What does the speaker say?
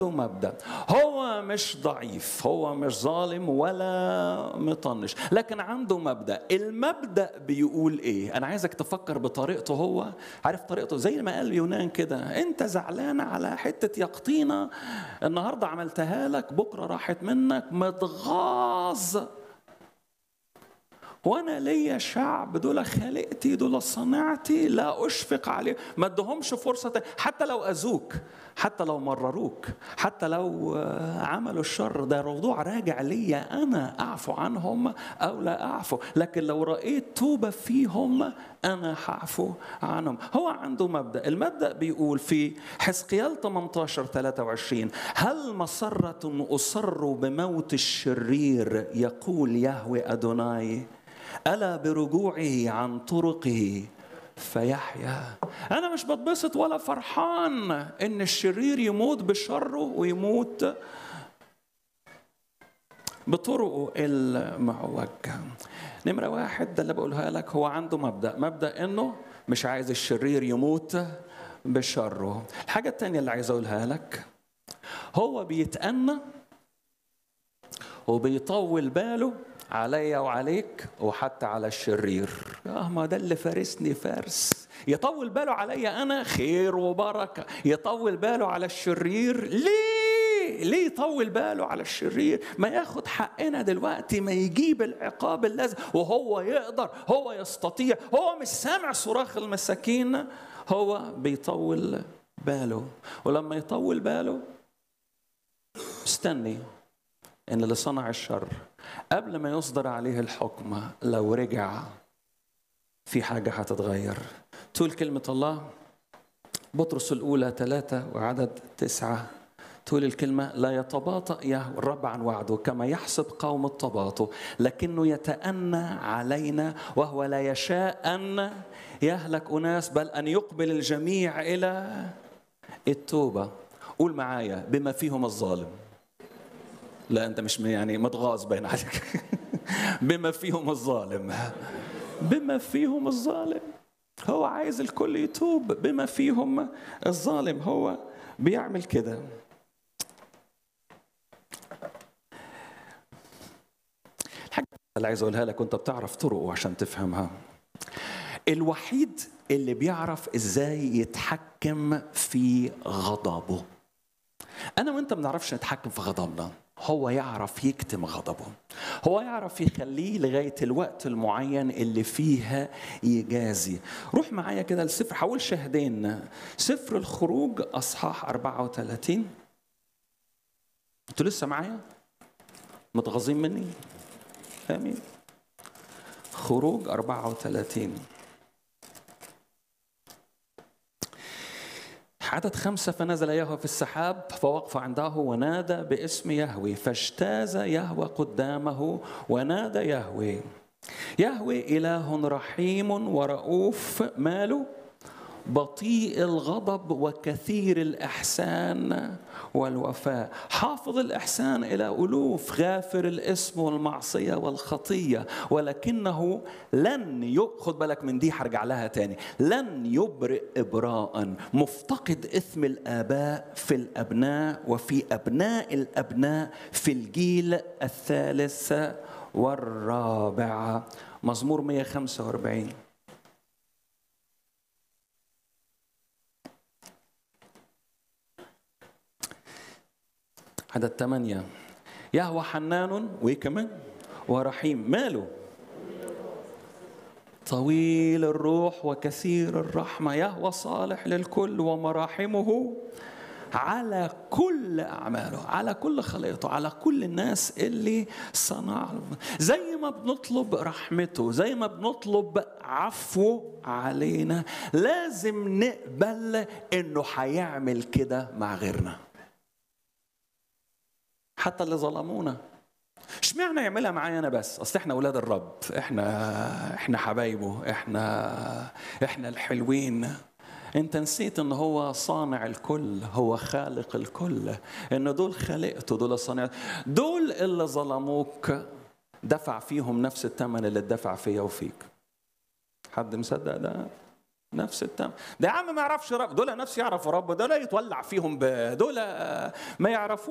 مبدا هو مش ضعيف هو مش ظالم ولا مطنش لكن عنده مبدا المبدا بيقول ايه انا عايزك تفكر بطريقته هو عارف طريقته زي ما قال يونان كده انت زعلان على حته يقطينه النهارده عملتها لك بكره راحت منك متغاظ وانا ليا شعب دول خلقتي دول صنعتي لا اشفق عليه ما ادهمش فرصه حتى لو اذوك حتى لو مرروك حتى لو عملوا الشر ده موضوع راجع ليا انا اعفو عنهم او لا اعفو لكن لو رايت توبه فيهم انا هعفو عنهم هو عنده مبدا المبدا بيقول في حزقيال 18 23 هل مسره اصر بموت الشرير يقول يهوي ادوناي ألا برجوعه عن طرقه فيحيا أنا مش بتبسط ولا فرحان إن الشرير يموت بشره ويموت بطرقه المعوجة نمرة واحد ده اللي بقولها لك هو عنده مبدأ مبدأ إنه مش عايز الشرير يموت بشره الحاجة التانية اللي عايز أقولها لك هو بيتأنى وبيطول باله عليا وعليك وحتى على الشرير اه ما ده اللي فارسني فارس يطول باله عليا انا خير وبركه يطول باله على الشرير ليه ليه يطول باله على الشرير ما ياخد حقنا دلوقتي ما يجيب العقاب اللازم وهو يقدر هو يستطيع هو مش سامع صراخ المساكين هو بيطول باله ولما يطول باله استني ان اللي صنع الشر قبل ما يصدر عليه الحكم لو رجع في حاجة هتتغير تقول كلمة الله بطرس الأولى ثلاثة وعدد تسعة تقول الكلمة لا يتباطأ يهوى الرب عن وعده كما يحسب قوم التباطؤ لكنه يتأنى علينا وهو لا يشاء أن يهلك أناس بل أن يقبل الجميع إلى التوبة قول معايا بما فيهم الظالم لا انت مش يعني متغاظ باين عليك بما فيهم الظالم بما فيهم الظالم هو عايز الكل يتوب بما فيهم الظالم هو بيعمل كده الحاجة اللي عايز اقولها لك وانت بتعرف طرقه عشان تفهمها الوحيد اللي بيعرف ازاي يتحكم في غضبه انا وانت ما بنعرفش نتحكم في غضبنا هو يعرف يكتم غضبه هو يعرف يخليه لغاية الوقت المعين اللي فيها يجازي روح معايا كده لسفر حول شهدين سفر الخروج أصحاح 34 انتوا لسه معايا متغاظين مني امين خروج 34 عدد خمسة فنزل يهوى في السحاب فوقف عنده ونادى باسم يهوي فاجتاز يهوى قدامه ونادى يهوي يهوي إله رحيم ورؤوف ماله بطيء الغضب وكثير الإحسان والوفاء حافظ الإحسان إلى ألوف غافر الإثم والمعصية والخطية ولكنه لن يأخذ بالك من دي هرجع لها تاني لن يبرئ إبراء مفتقد إثم الآباء في الأبناء وفي أبناء الأبناء في الجيل الثالث والرابع مزمور 145 عدد ثمانية يهوى حنان وإيه كمان ورحيم ماله طويل الروح وكثير الرحمة يهوى صالح للكل ومراحمه على كل أعماله على كل خليقته على كل الناس اللي صنع زي ما بنطلب رحمته زي ما بنطلب عفوه علينا لازم نقبل انه هيعمل كده مع غيرنا حتى اللي ظلمونا اشمعنى يعملها معايا انا بس اصل احنا اولاد الرب احنا احنا حبايبه احنا احنا الحلوين انت نسيت ان هو صانع الكل هو خالق الكل ان دول خلقته دول صانع دول اللي ظلموك دفع فيهم نفس الثمن اللي اتدفع فيا وفيك حد مصدق ده نفس التم ده يا عم ما يعرفش رب دول نفس يعرفوا رب دول يتولع فيهم ب... دول ما يعرفوا